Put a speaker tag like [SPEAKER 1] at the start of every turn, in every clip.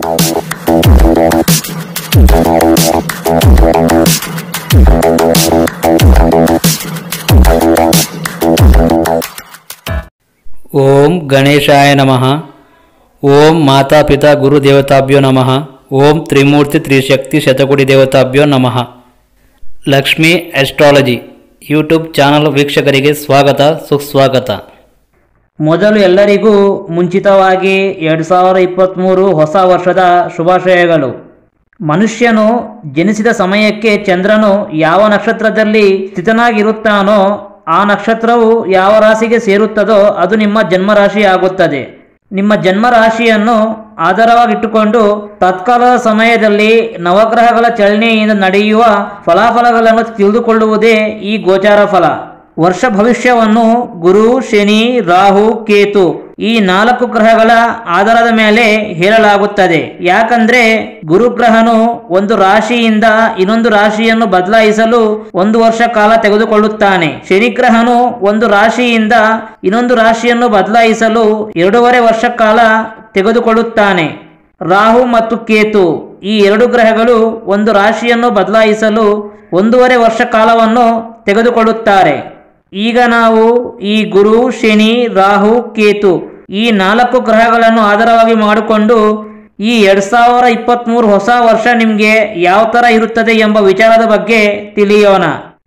[SPEAKER 1] ಓಂ ಗಣೇಶಾಯ ನಮಃ ಓಂ ಮಾತಾಪಿತಾ ಗುರುದೇವತಾಭ್ಯೋ ನಮಃ ಓಂ ತ್ರಿಮೂರ್ತಿ ತ್ರಿಶಕ್ತಿ ಶತಕೋಟಿ ದೇವತಾಭ್ಯೋ ನಮಃ ಲಕ್ಷ್ಮೀ ಆಸ್ಟ್ರಾಲಜಿ ಯೂಟ್ಯೂಬ್ ಚಾನಲ್ ವೀಕ್ಷಕರಿಗೆ ಸ್ವಾಗತ ಸುಸ್ವಾಗತ
[SPEAKER 2] ಮೊದಲು ಎಲ್ಲರಿಗೂ ಮುಂಚಿತವಾಗಿ ಎರಡು ಸಾವಿರ ಇಪ್ಪತ್ತ್ಮೂರು ಹೊಸ ವರ್ಷದ ಶುಭಾಶಯಗಳು ಮನುಷ್ಯನು ಜನಿಸಿದ ಸಮಯಕ್ಕೆ ಚಂದ್ರನು ಯಾವ ನಕ್ಷತ್ರದಲ್ಲಿ ಸ್ಥಿತನಾಗಿರುತ್ತಾನೋ ಆ ನಕ್ಷತ್ರವು ಯಾವ ರಾಶಿಗೆ ಸೇರುತ್ತದೋ ಅದು ನಿಮ್ಮ ಜನ್ಮರಾಶಿ ಆಗುತ್ತದೆ ನಿಮ್ಮ ಜನ್ಮರಾಶಿಯನ್ನು ಆಧಾರವಾಗಿಟ್ಟುಕೊಂಡು ತತ್ಕಾಲದ ಸಮಯದಲ್ಲಿ ನವಗ್ರಹಗಳ ಚಲನೆಯಿಂದ ನಡೆಯುವ ಫಲಾಫಲಗಳನ್ನು ತಿಳಿದುಕೊಳ್ಳುವುದೇ ಈ ಗೋಚಾರ ಫಲ ವರ್ಷ ಭವಿಷ್ಯವನ್ನು ಗುರು ಶನಿ ರಾಹು ಕೇತು ಈ ನಾಲ್ಕು ಗ್ರಹಗಳ ಆಧಾರದ ಮೇಲೆ ಹೇಳಲಾಗುತ್ತದೆ ಯಾಕಂದ್ರೆ ಗುರುಗ್ರಹನು ಒಂದು ರಾಶಿಯಿಂದ ಇನ್ನೊಂದು ರಾಶಿಯನ್ನು ಬದಲಾಯಿಸಲು ಒಂದು ವರ್ಷ ಕಾಲ ತೆಗೆದುಕೊಳ್ಳುತ್ತಾನೆ ಶನಿಗ್ರಹನು ಒಂದು ರಾಶಿಯಿಂದ ಇನ್ನೊಂದು ರಾಶಿಯನ್ನು ಬದಲಾಯಿಸಲು ಎರಡೂವರೆ ವರ್ಷ ಕಾಲ ತೆಗೆದುಕೊಳ್ಳುತ್ತಾನೆ ರಾಹು ಮತ್ತು ಕೇತು ಈ ಎರಡು ಗ್ರಹಗಳು ಒಂದು ರಾಶಿಯನ್ನು ಬದಲಾಯಿಸಲು ಒಂದೂವರೆ ವರ್ಷ ಕಾಲವನ್ನು ತೆಗೆದುಕೊಳ್ಳುತ್ತಾರೆ ಈಗ ನಾವು ಈ ಗುರು ಶನಿ ರಾಹು ಕೇತು ಈ ನಾಲ್ಕು ಗ್ರಹಗಳನ್ನು ಆಧಾರವಾಗಿ ಮಾಡಿಕೊಂಡು ಈ ಎರಡ್ ಸಾವಿರ ಇಪ್ಪತ್ತ್ಮೂರು ಹೊಸ ವರ್ಷ ನಿಮಗೆ ಯಾವ ಥರ ಇರುತ್ತದೆ ಎಂಬ ವಿಚಾರದ ಬಗ್ಗೆ ತಿಳಿಯೋಣ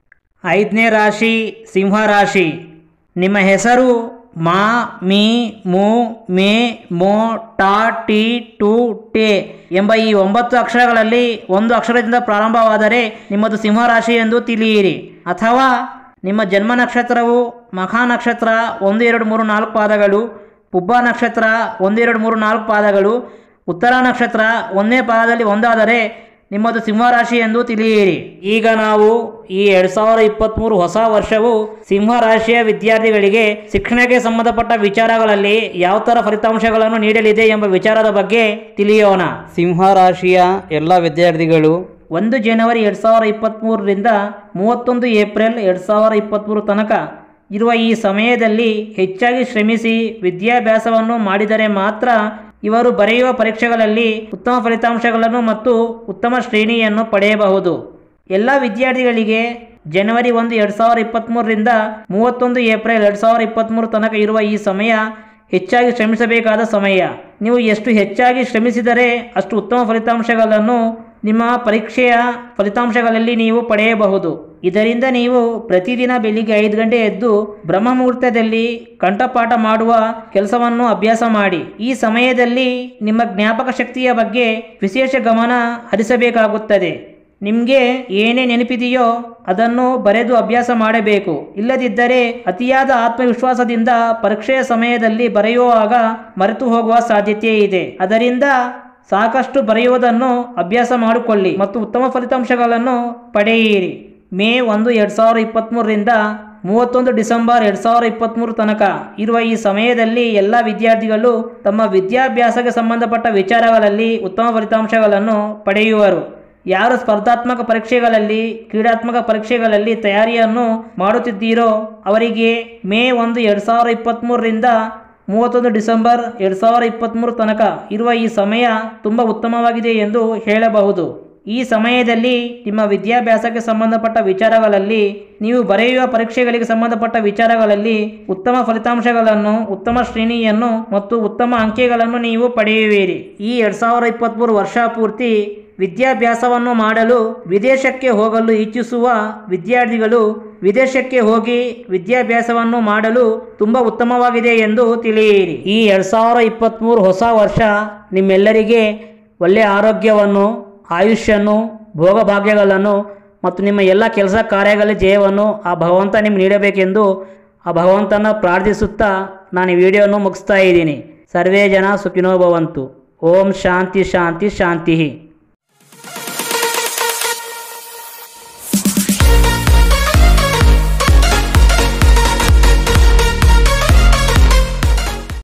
[SPEAKER 2] ಐದನೇ ರಾಶಿ ಸಿಂಹ ರಾಶಿ ನಿಮ್ಮ ಹೆಸರು ಮಾ ಮೀ ಮು ಮೇ ಮೋ ಟಾ ಟಿ ಟು ಟೆ ಎಂಬ ಈ ಒಂಬತ್ತು ಅಕ್ಷರಗಳಲ್ಲಿ ಒಂದು ಅಕ್ಷರದಿಂದ ಪ್ರಾರಂಭವಾದರೆ ನಿಮ್ಮದು ಸಿಂಹ ರಾಶಿ ಎಂದು ತಿಳಿಯಿರಿ ಅಥವಾ ನಿಮ್ಮ ಜನ್ಮ ನಕ್ಷತ್ರವು ಮಖಾ ನಕ್ಷತ್ರ ಒಂದು ಎರಡು ಮೂರು ನಾಲ್ಕು ಪಾದಗಳು ಪುಬ್ಬ ನಕ್ಷತ್ರ ಒಂದು ಎರಡು ಮೂರು ನಾಲ್ಕು ಪಾದಗಳು ಉತ್ತರ ನಕ್ಷತ್ರ ಒಂದನೇ ಪಾದದಲ್ಲಿ ಒಂದಾದರೆ ನಿಮ್ಮದು ಸಿಂಹರಾಶಿ ಎಂದು ತಿಳಿಯಿರಿ ಈಗ ನಾವು ಈ ಎರಡು ಸಾವಿರ ಇಪ್ಪತ್ತ್ಮೂರು ಹೊಸ ವರ್ಷವು ಸಿಂಹ ರಾಶಿಯ ವಿದ್ಯಾರ್ಥಿಗಳಿಗೆ ಶಿಕ್ಷಣಕ್ಕೆ ಸಂಬಂಧಪಟ್ಟ ವಿಚಾರಗಳಲ್ಲಿ ಯಾವ ಥರ ಫಲಿತಾಂಶಗಳನ್ನು ನೀಡಲಿದೆ ಎಂಬ ವಿಚಾರದ ಬಗ್ಗೆ ತಿಳಿಯೋಣ
[SPEAKER 1] ಸಿಂಹ ರಾಶಿಯ ಎಲ್ಲ ವಿದ್ಯಾರ್ಥಿಗಳು
[SPEAKER 2] ಒಂದು ಜನವರಿ ಎರಡು ಸಾವಿರ ಇಪ್ಪತ್ತ್ಮೂರರಿಂದ ಮೂವತ್ತೊಂದು ಏಪ್ರಿಲ್ ಎರಡು ಸಾವಿರ ಇಪ್ಪತ್ತ್ಮೂರು ತನಕ ಇರುವ ಈ ಸಮಯದಲ್ಲಿ ಹೆಚ್ಚಾಗಿ ಶ್ರಮಿಸಿ ವಿದ್ಯಾಭ್ಯಾಸವನ್ನು ಮಾಡಿದರೆ ಮಾತ್ರ ಇವರು ಬರೆಯುವ ಪರೀಕ್ಷೆಗಳಲ್ಲಿ ಉತ್ತಮ ಫಲಿತಾಂಶಗಳನ್ನು ಮತ್ತು ಉತ್ತಮ ಶ್ರೇಣಿಯನ್ನು ಪಡೆಯಬಹುದು ಎಲ್ಲ ವಿದ್ಯಾರ್ಥಿಗಳಿಗೆ ಜನವರಿ ಒಂದು ಎರಡು ಸಾವಿರ ಇಪ್ಪತ್ತ್ಮೂರರಿಂದ ಮೂವತ್ತೊಂದು ಏಪ್ರಿಲ್ ಎರಡು ಸಾವಿರ ಇಪ್ಪತ್ತ್ಮೂರು ತನಕ ಇರುವ ಈ ಸಮಯ ಹೆಚ್ಚಾಗಿ ಶ್ರಮಿಸಬೇಕಾದ ಸಮಯ ನೀವು ಎಷ್ಟು ಹೆಚ್ಚಾಗಿ ಶ್ರಮಿಸಿದರೆ ಅಷ್ಟು ಉತ್ತಮ ಫಲಿತಾಂಶಗಳನ್ನು ನಿಮ್ಮ ಪರೀಕ್ಷೆಯ ಫಲಿತಾಂಶಗಳಲ್ಲಿ ನೀವು ಪಡೆಯಬಹುದು ಇದರಿಂದ ನೀವು ಪ್ರತಿದಿನ ಬೆಳಿಗ್ಗೆ ಐದು ಗಂಟೆ ಎದ್ದು ಬ್ರಹ್ಮ ಮುಹೂರ್ತದಲ್ಲಿ ಕಂಠಪಾಠ ಮಾಡುವ ಕೆಲಸವನ್ನು ಅಭ್ಯಾಸ ಮಾಡಿ ಈ ಸಮಯದಲ್ಲಿ ನಿಮ್ಮ ಜ್ಞಾಪಕ ಶಕ್ತಿಯ ಬಗ್ಗೆ ವಿಶೇಷ ಗಮನ ಹರಿಸಬೇಕಾಗುತ್ತದೆ ನಿಮಗೆ ಏನೇ ನೆನಪಿದೆಯೋ ಅದನ್ನು ಬರೆದು ಅಭ್ಯಾಸ ಮಾಡಬೇಕು ಇಲ್ಲದಿದ್ದರೆ ಅತಿಯಾದ ಆತ್ಮವಿಶ್ವಾಸದಿಂದ ಪರೀಕ್ಷೆಯ ಸಮಯದಲ್ಲಿ ಬರೆಯುವಾಗ ಮರೆತು ಹೋಗುವ ಸಾಧ್ಯತೆ ಇದೆ ಅದರಿಂದ ಸಾಕಷ್ಟು ಬರೆಯುವುದನ್ನು ಅಭ್ಯಾಸ ಮಾಡಿಕೊಳ್ಳಿ ಮತ್ತು ಉತ್ತಮ ಫಲಿತಾಂಶಗಳನ್ನು ಪಡೆಯಿರಿ ಮೇ ಒಂದು ಎರಡು ಸಾವಿರ ಇಪ್ಪತ್ತ್ಮೂರರಿಂದ ಮೂವತ್ತೊಂದು ಡಿಸೆಂಬರ್ ಎರಡು ಸಾವಿರ ಇಪ್ಪತ್ತ್ಮೂರು ತನಕ ಇರುವ ಈ ಸಮಯದಲ್ಲಿ ಎಲ್ಲ ವಿದ್ಯಾರ್ಥಿಗಳು ತಮ್ಮ ವಿದ್ಯಾಭ್ಯಾಸಕ್ಕೆ ಸಂಬಂಧಪಟ್ಟ ವಿಚಾರಗಳಲ್ಲಿ ಉತ್ತಮ ಫಲಿತಾಂಶಗಳನ್ನು ಪಡೆಯುವರು ಯಾರು ಸ್ಪರ್ಧಾತ್ಮಕ ಪರೀಕ್ಷೆಗಳಲ್ಲಿ ಕ್ರೀಡಾತ್ಮಕ ಪರೀಕ್ಷೆಗಳಲ್ಲಿ ತಯಾರಿಯನ್ನು ಮಾಡುತ್ತಿದ್ದೀರೋ ಅವರಿಗೆ ಮೇ ಒಂದು ಎರಡು ಸಾವಿರ ಇಪ್ಪತ್ತ್ಮೂರರಿಂದ ಮೂವತ್ತೊಂದು ಡಿಸೆಂಬರ್ ಎರಡು ಸಾವಿರ ಇಪ್ಪತ್ತ್ಮೂರು ತನಕ ಇರುವ ಈ ಸಮಯ ತುಂಬ ಉತ್ತಮವಾಗಿದೆ ಎಂದು ಹೇಳಬಹುದು ಈ ಸಮಯದಲ್ಲಿ ನಿಮ್ಮ ವಿದ್ಯಾಭ್ಯಾಸಕ್ಕೆ ಸಂಬಂಧಪಟ್ಟ ವಿಚಾರಗಳಲ್ಲಿ ನೀವು ಬರೆಯುವ ಪರೀಕ್ಷೆಗಳಿಗೆ ಸಂಬಂಧಪಟ್ಟ ವಿಚಾರಗಳಲ್ಲಿ ಉತ್ತಮ ಫಲಿತಾಂಶಗಳನ್ನು ಉತ್ತಮ ಶ್ರೇಣಿಯನ್ನು ಮತ್ತು ಉತ್ತಮ ಅಂಕೆಗಳನ್ನು ನೀವು ಪಡೆಯುವಿರಿ ಈ ಎರಡು ಸಾವಿರ ಇಪ್ಪತ್ತ್ಮೂರು ವರ್ಷ ಪೂರ್ತಿ ವಿದ್ಯಾಭ್ಯಾಸವನ್ನು ಮಾಡಲು ವಿದೇಶಕ್ಕೆ ಹೋಗಲು ಇಚ್ಛಿಸುವ ವಿದ್ಯಾರ್ಥಿಗಳು ವಿದೇಶಕ್ಕೆ ಹೋಗಿ ವಿದ್ಯಾಭ್ಯಾಸವನ್ನು ಮಾಡಲು ತುಂಬ ಉತ್ತಮವಾಗಿದೆ ಎಂದು ತಿಳಿಯಿರಿ ಈ ಎರಡು ಸಾವಿರ ಇಪ್ಪತ್ತ್ಮೂರು ಹೊಸ ವರ್ಷ ನಿಮ್ಮೆಲ್ಲರಿಗೆ ಒಳ್ಳೆಯ ಆರೋಗ್ಯವನ್ನು ಆಯುಷ್ಯನ್ನು ಭೋಗಭಾಗ್ಯಗಳನ್ನು ಮತ್ತು ನಿಮ್ಮ ಎಲ್ಲ ಕೆಲಸ ಕಾರ್ಯಗಳ ಜಯವನ್ನು ಆ ಭಗವಂತ ನಿಮ್ಗೆ ನೀಡಬೇಕೆಂದು ಆ ಭಗವಂತನ ಪ್ರಾರ್ಥಿಸುತ್ತಾ ನಾನು ಈ ವಿಡಿಯೋವನ್ನು ಮುಗಿಸ್ತಾ ಇದ್ದೀನಿ ಸರ್ವೇ ಜನ ಸುಖಿನೋ ಭವಂತು ಓಂ ಶಾಂತಿ ಶಾಂತಿ ಶಾಂತಿ